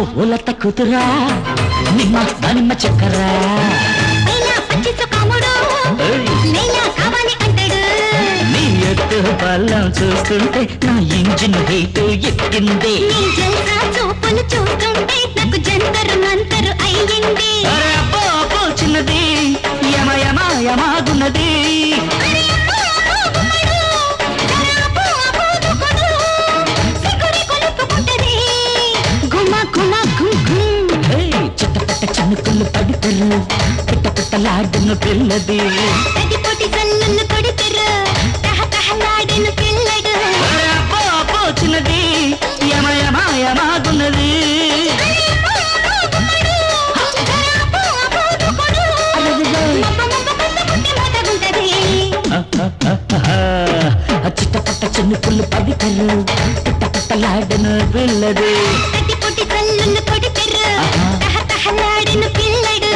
ఉలత కుతురా నిమ్మ దానిమ్మ చక్కర ఇలా పచ్చిసు కాముడు ఏయ్. నేలా కావాలి అంటాడు నీ ఎత్తు బల్లం చూస్తుంటే నా ఇంజిన్ హీట్ ఎక్కింది నీ జల్సా చూపులు చూస్తుంటే నాకు జంతరు మంతరు అయ్యింది అరే అబ్బో అబ్బో చిన్నది యమ యమ యమాగున్నది అరే అమ్మో, అమ్మో, గుమ్మడు. జర అబ్బో, అబ్బో, దుకుడు. సిగురి కొలుపుకుంటది. గుమ, గుమ, గుమ్, గుమ్. ఏయ్, చిట్టపట్ట చినుకులు పడితరు పిట్ట పిట్టలాడిన పిల్లది తడిపొడి జల్లులు కొడితరు. తహ తహలాడెను పిల్లడు. అరే అబ్బో అబ్బో చిన్నది యమ యమ యమాగున్నది అరే అమ్మో, అమ్మో, గుమ్మడు. జర అబ్బో, అబ్బో, దుకుడు. మబ్బ, మబ్బ, కొట్టుకుంటే మొదగుంటది. చిట్టపట్ట చినుకులు పడితరు పిట్ట పిట్టలాడిన పిల్లది తడిపొడి జల్లులు కొడితరు. ఆహా. తహ తహలాడెను పిల్లడు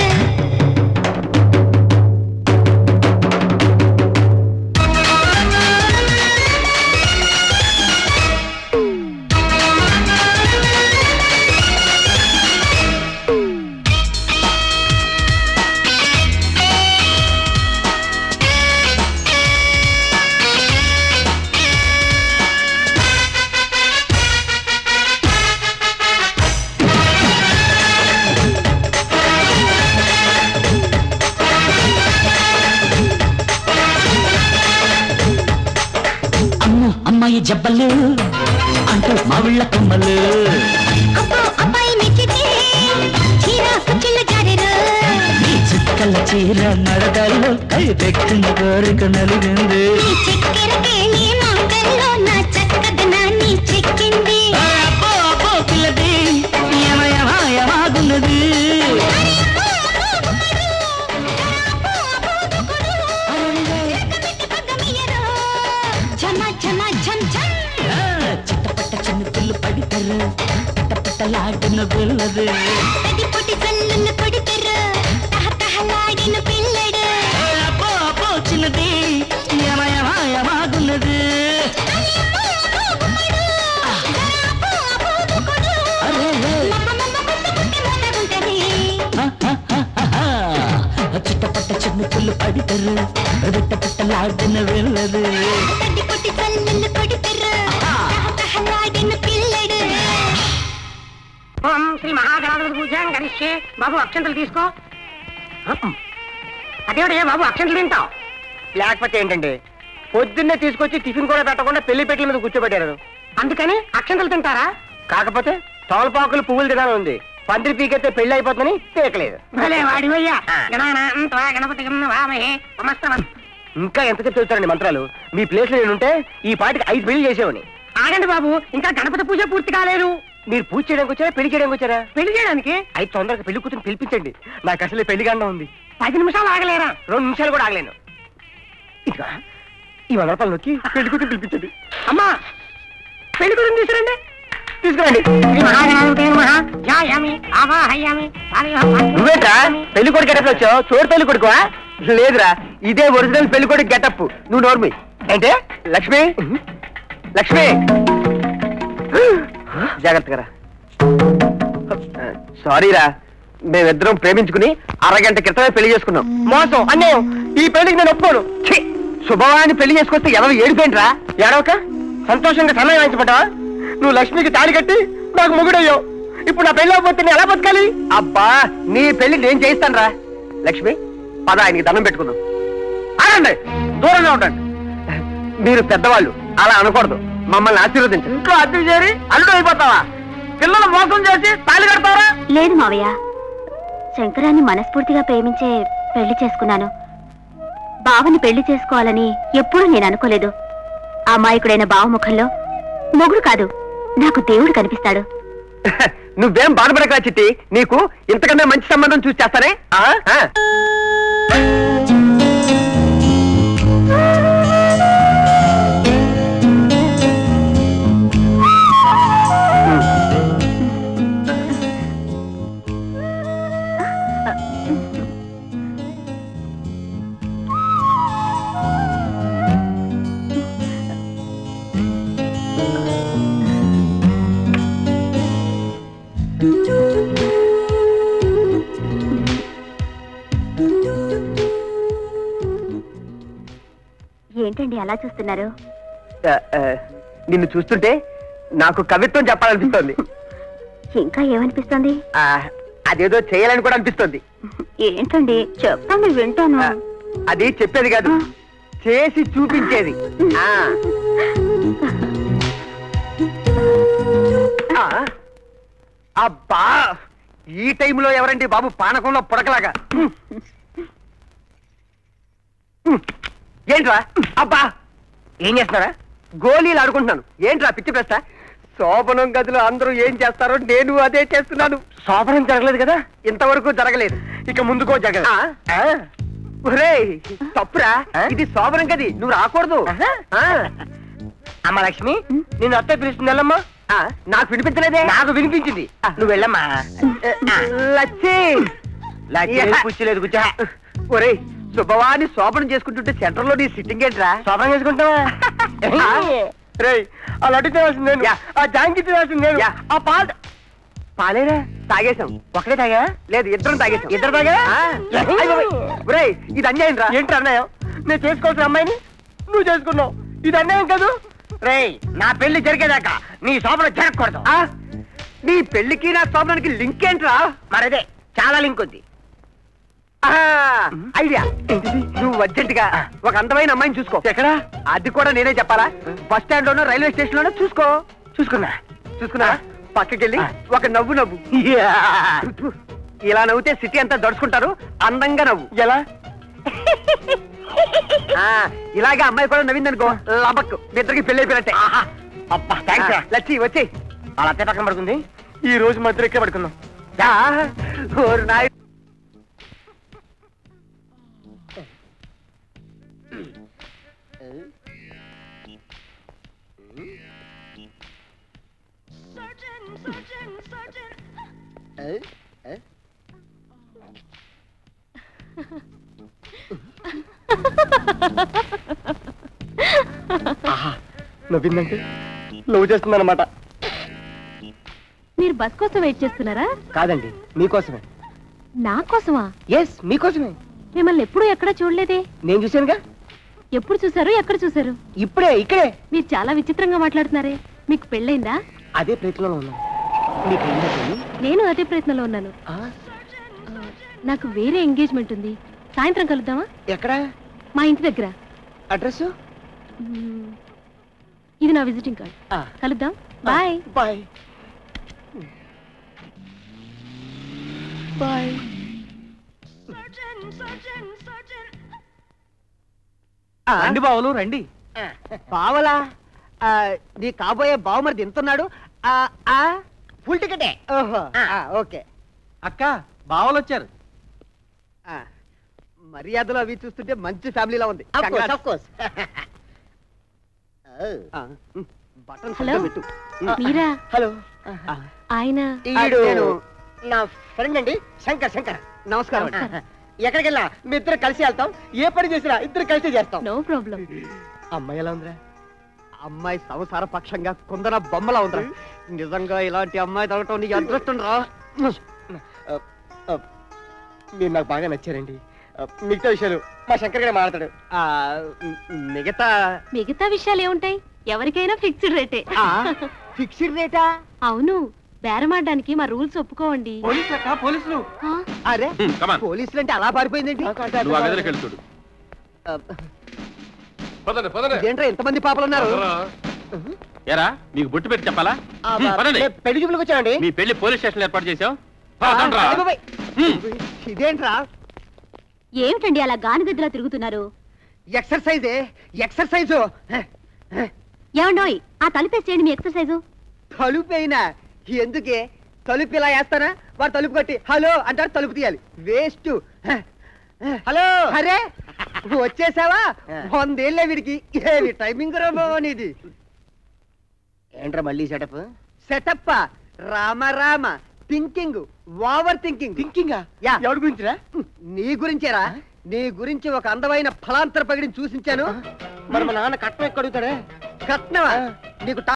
అమ్ము అమ్మాయి జబ్బలు అంటూ మా విళ్ళ కొమ్మలు అబ్బో అబ్బాయి మెచ్చితే చీర కుచ్చిళ్ళు జారెరు నీ చుక్కల చీర నడదల్లో కై పెట్టిన కోరిక నలిగింది నీ చక్కెర కేళి మాటల్లో నా చక్కదనాన్ని చెక్కింది ఆ అబ్బో అబ్బో పిల్లది యమ యమ యమాగున్నది అరే అబ్బో, అబ్బో, గుమ్మడు. అబ్బో, అబ్బో, దుకుడు. చిలకబెట్టి పగ్గమియ్యరు. ఝమ, ఝమ, ఝం, ఝం. ఆ, చిట్టపట్ట చినుకులు పడితరు పిట్ట పిట్టలాడిన పిల్లది తడిపొడి జల్లులు కొడితరు. తహ తహలాడిన పిల్లడు. ఆ అబ్బో అబ్బో చిన్నది యమ యమ యమాగున్నది అరే అబ్బో, అబ్బో, గుమ్మడు. జర అబ్బో, అబ్బో, దుకుడు. అరే రే. మమ్మ, మమ్మ, కొట్టుకుంటే మొదగుంటది. చిట్టపట్ట చిన్నుకులు పడితరు బిట్ట పిట్టలాడిన వెళ్ళదు తడి కొట్టి చల్లులు కొడితరు. తహ తహలాడిన పిల్లడు. ఓం శ్రీ మహాగణాధిపతి పూజాం గరిష్యే బాబు అక్షంతలు తీసుకో అదేవిడే బాబు అక్షంతలు తింటావు లేకపోతే ఏంటండి పొద్దున్నే తీసుకొచ్చి టిఫిన్ కూడా పెట్టకుండా పెళ్లి పెట్టల మీద కూర్చోబెట్టారు అందుకని అక్షంతలు తింటారా కాకపోతే తోలపాకులు పువ్వులు తినాలి ఉంది పందిరి పీకెత్తే పెళ్లి అయిపోతుందని పీకలేదు భలే వాడివయ్యా ఆ. గణానాంత్వా గణపతి వామహే సమస్తమం ఇంకా ఎంతసేపు చదువుతారండి మంత్రాలు మీ ప్లేస్ లో నేనుంటే ఈ పాటికి ఐదు పెళ్లి చేసేవాని ఆగండి బాబు ఇంకా గణపతి పూజ పూర్తి కాలేదు మీరు పూజ చేయడానికి వచ్చారా పెళ్లి చేయడానికి వచ్చారా పెళ్లి చేయడానికి అయితే తొందరగా పెళ్లి కూతురు పిలిపించండి నాకు అసలే పెళ్లి గండం ఉంది పది నిమిషాలు ఆగలేరా రెండు నిమిషాలు కూడా ఆగలేను ఇదిగా ఈ వంద రూపాయలు నొక్కి పెళ్లి కూతురు పిలిపించండి అమ్మా పెళ్లి గురించి తీసుకురండి తీసుకురండి శ్రీ మహాగణాధిపతి నమః ధ్యాయామి ఆవాహయామి నువ్వేట్రా పెళ్లి కొడుకు గెటప్ వచ్చావు చోటు పెళ్లి కొడుకువా లేదురా ఇదే ఒరిజినల్ పెళ్లి కొడుకు గెటప్ నువ్వు నోర్మి అంటే లక్ష్మి లక్ష్మి జాగ్రత్తగా రా. సారీరా మేమిద్దరం ప్రేమించుకుని అరగంట క్రితమే పెళ్లి చేసుకున్నాం మోసం అన్యాయం ఈ పెళ్లికి నేను ఒప్పుకోను ఛీ! శుభవాన్ని పెళ్లి చేసుకొస్తే ఎవరు ఏడిపోయింట్రా ఏడవక సంతోషంగా సమయం వాయించబడ్డావా నువ్వు లక్ష్మికి తాళి కట్టి నాకు మొగుడయ్యావు ఇప్పుడు నా పెళ్లి అవ్వకపోతే నేను ఎలా బతకాలి అబ్బా నీ పెళ్లి నేను చేయిస్తాను రా లక్ష్మి పద ఆయనకి దండం పెట్టుకుందాం ఆగండి దూరంగా ఉండండి మీరు పెద్దవాళ్ళు అలా అనకూడదు మమ్మల్ని ఆశీర్వదించండి ఇంట్లో అద్దె చేరి అల్లుడు అయిపోతావా పిల్లలు మోసం చేసి తాళి కడతావా లేదు మావయ్య శంకరాన్ని మనస్ఫూర్తిగా ప్రేమించే పెళ్లి చేసుకున్నాను బావని పెళ్లి చేసుకోవాలని ఎప్పుడూ నేను అనుకోలేదు అమాయకుడైన బావ ముఖంలో మొగుడు కాదు నాకు దేవుడు కనిపిస్తాడు నువ్వేం బాధపడకరా చిట్టి నీకు ఇంతకన్నా మంచి సంబంధం చూసి చేస్తానే ఆ? ఆ. ఏంటండి అలా చూస్తున్నారు ఆ, ఆ, నిన్ను చూస్తుంటే నాకు కవిత్వం చెప్పాలనిపిస్తోంది ఇంకా ఏమనిపిస్తుంది ఆ, అదేదో చేయాలని కూడా అనిపిస్తోంది ఏంటండి చెప్పండి వింటాను ఆ, అది చెప్పేది కాదు చేసి చూపించేది ఆ. ఆ, అబ్బా ఈ టైంలో ఎవరండి బాబు పానకంలో పుడకలాగా హ్మ్. హ్మ్. ఏంట్రా అబ్బా ఏం చేస్తున్నారా గోళీలు ఆడుకుంటున్నాను ఏంట్రా పిచ్చి ప్రశ్న శోభనం గదిలో అందరూ ఏం చేస్తారో నేను అదే చేస్తున్నాను శోభనం జరగలేదు కదా ఇంతవరకు జరగలేదు ఇక ముందుకో జరగలేదు ఒరేయ్ తప్పురా ఇది శోభనం గది నువ్వు రాకూడదు ఆ. అమ్మ లక్ష్మి నేను అత్త పిలుస్తుంది వెళ్ళమ్మా నాకు వినిపించలేదే నాకు వినిపించింది నువ్వు వెళ్ళమ్మా లచ్చి కూర్చోలేదు కూర్చో ఒరేయ్ శుభవాని శోభనం చేసుకుంటుంటే సెంటర్ లో నీ సిట్టింగ్ ఏంట్రా శోభనం చేసుకుంటావా రేయ్ ఆ లడ్డు తినాల్సింది నేను ఆ జాంకి తినాల్సింది నేను ఆ పాల్ పాలేరా తాగేశాం ఒకటే తాగా లేదు ఇద్దరం తాగేశాం ఇద్దరు తాగా ఒరేయ్ ఇది అన్యాయం రా ఏంటి అన్యాయం నేను చేసుకోవాల్సిన అమ్మాయిని నువ్వు చేసుకున్నావు ఇది అన్యాయం కాదు రేయ్ నా పెళ్లి జరిగేదాకా నీ శోభన జరగకూడదు నీ పెళ్లికి నా శోభనానికి లింక్ ఏంట్రా మరదే చాలా లింక్ ఉంది ఐడియా నువ్వు అర్జెంట్ గా ఒక అందమైన అమ్మాయిని చూసుకో ఎక్కడ అది కూడా నేనే చెప్పాలా బస్ స్టాండ్ లోనో రైల్వే స్టేషన్ లోనో చూసుకో చూసుకున్నా చూసుకున్నా పక్కకెళ్ళి ఒక నవ్వు నవ్వు ఇలా నవ్వుతే సిటీ అంతా దడుచుకుంటారు అందంగా నవ్వు ఎలా ఇలాగే అమ్మాయి కూడా నవ్విందనుకో లబక్ మీ ఇద్దరికి పెళ్లి అయిపోయినట్టే అబ్బా థ్యాంక్స్ లచ్చి వచ్చి అలా అత్తే పక్కన పడుకుంది ఈ రోజు మధ్య ఎక్కడ పడుకుందాం ఓరు నాయ్ నవ్విందంటే లవ్ చేస్తుందన్నమాట మీరు బస్ కోసం వెయిట్ చేస్తున్నారా కాదండి మీకోసమే నా కోసమా ఎస్ మీకోసమే మిమ్మల్ని ఎప్పుడు ఎక్కడ చూడలేదే నేను చూశానుగా ఎప్పుడు చూసారు ఎక్కడ చూసారు ఇప్పుడే ఇక్కడే మీరు చాలా విచిత్రంగా మాట్లాడుతున్నారే మీకు పెళ్ళైందా అదే ప్రయత్నంలో ఉన్నాను మీకు అయిందా పెళ్లి? నేను అదే ప్రయత్నంలో ఉన్నాను ఆ, నాకు వేరే ఎంగేజ్మెంట్ ఉంది సాయంత్రం కలుద్దామా ఎక్కడ మా ఇంటి దగ్గర అడ్రస్ మ్మ్. ఇది నా విజిటింగ్ కార్డ్ కలుద్దాం బాయ్ బాయ్ బాయ్ రండి బావులు రండి బావలా ఆ, నీ కాబోయే బావమరిది ఎంతున్నాడు ఆ, ఆ, ఫుల్ టికెటే ఓహో ఆ, ఓకే అక్క బావలు వచ్చారు ఆ, మర్యాదలు అవి చూస్తుంటే మంచి ఫ్యామిలీలో ఉంది Congrats. ఆ, ఉమ్, బటన్ హలో. శబ్దం పెట్టు మీరా హలో ఆయన ఈడు నా ఫ్రెండ్ అండి శంకర్ శంకర్ నమస్కారం నమస్కారం. ఎక్కడికి వెళ్ళా మీ ఇద్దరు కలిసి వెళ్తాం ఏ పని చేసినా ఇద్దరు కలిసి చేస్తాం నో ప్రాబ్లం అమ్మాయి ఎలా ఉందిరా అమ్మాయి సంసార పక్షంగా కుందన బొమ్మలా ఉందిరా నిజంగా ఇలాంటి అమ్మాయి తగటం నీ అదృష్టం రా మీరు నాకు బాగా నచ్చారండి ఆ, మిగతా విషయాలు మా శంకర్ గారు మాట్లాడు మిగతా మిగతా విషయాలు ఏముంటాయి ఎవరికైనా ఫిక్స్డ్ రేటే ఫిక్స్డ్ రేటా అవును బేరమాడడానికి మా రూల్స్ ఒప్పుకోవండి పోలీసు అక్క పోలీసులు ఆ, అరే హ్మ్, come on. పోలీసులు అంటే అలా పారిపోయిందేంటి నువ్వు ఆ గదిలోకి వెళ్ళి చూడు ఆ, పదండి పదండి ఇదేంట్రా ఎంతమంది పాపలు ఉన్నారు ఏరా మీకు బొట్టు పెట్టి చెప్పాలా ఆ, హ్మ్, పదండి నేను పెళ్లి చూపులకు వచ్చామండి మీ పెళ్లి పోలీస్ స్టేషన్ ఏర్పాటు చేసాం ఆ, అయ్ బాబోయ్. ఇదేంట్రా ఏమిటండి అలా గానిగద్దులా తిరుగుతున్నారు ఎక్సర్సైజే ఎక్సర్సైజు ఏమండోయ్ ఆ తలుపేసేయండి మీ ఎక్సర్సైజు తలుపైనా ఎందుకే తలుపు ఇలా వేస్తానా వాడు తలుపు కొట్టి హలో అంటారు తలుపు తీయాలి వేస్ట్ హలో అరే వచ్చేసావా వందేళ్ళే వీడికి ఏమి టైమింగ్ రామోనిది ఏంట్రా మళ్ళీ setup setup Rama Rama thinking over thinking thinking yeah ఎవరి గురించిరా నీ గురించేరా నీ గురించి ఒక అందమైన ఫలాంతర పగిడిని చూసించాను మరి మా నాన్న కట్నం ఎక్కడ కట్నమా నీకు